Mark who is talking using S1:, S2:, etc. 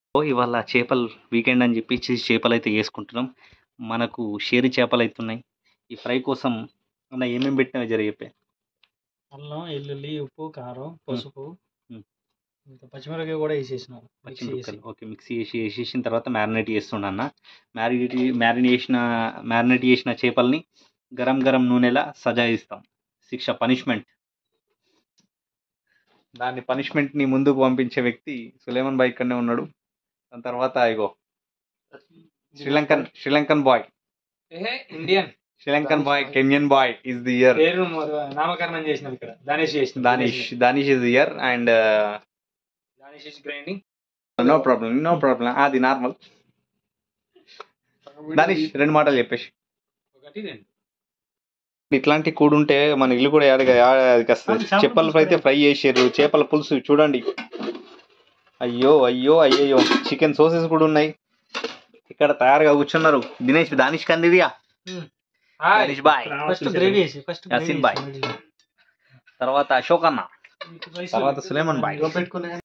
S1: ఓ ఇవాళ చేపలు వీకెండ్ అని చెప్పి చి- చేపలు అయితే వేసుకుంటున్నాం మనకు షేరి చేపలు అయితే ఉన్నాయి ఈ ఫ్రై కోసం అన్న ఏమేమి పెట్టినావు జర చెప్పే
S2: అల్లం వెల్లుల్లి ఉప్పు కారం పసుపు
S1: మ్.
S2: ఇంకా పచ్చిమిరపకాయ కూడా వేసేసినాం మిక్సీ
S1: పచ్చి
S2: చేసి
S1: ముక్కలు ఓకే మిక్సీ చేసి వేసేసిన తర్వాత మ్యారినేట్ చేస్తుండ అన్న మ్యారినేట్ మ్యారినేట్ చేసిన మ్యారినేట్ చేసిన చేపల్ని గరం గరం నూనెలా సజాయిస్తాం శిక్ష పనిష్మెంట్ దాన్ని పనిష్మెంట్ని ముందుకు పంపించే వ్యక్తి సులేమన్ బాయ్ ఇక్కడనే ఉన్నాడు దాని తర్వాత ఇగో Sri Lankan Sri Lankan boy
S2: Indian
S1: Sri Lankan boy Kenyan boy is the year
S2: పేరు నామకరణం చేసినాం ఇక్కడ దానేష్ చేసినాం
S1: Danish Danish is the year and
S2: Danesh grinding
S1: no problem no problem అది నార్మల్ దానిష్ రెండు మాటలు చెప్పేసి
S2: ఒకటి రెండు
S1: ఇట్లాంటి కూడుంటే మన ఇల్లు కూడా ఏడగా ఏడగా వస్తుంది
S2: చేపల
S1: చేపల ఫ్రై అయితే ఫ్రై చేసారు చేపల పులుసు చూడండి అయ్యో అయ్యో అయ్యయ్యో చికెన్ సోసెస్ కూడా ఉన్నాయి ఇక్కడ తయారుగా కూర్చున్నారు దినేష్ దానిష్ కందిదియా దానిష్ బాయ్
S2: ఫస్ట్ గ్రేవీ వేసి ఫస్ట్
S1: యాసిన్ బాయ్. తర్వాత అశోక్ అన్న తర్వాత సులేమన్ బాయ్
S2: పెట్టుకునే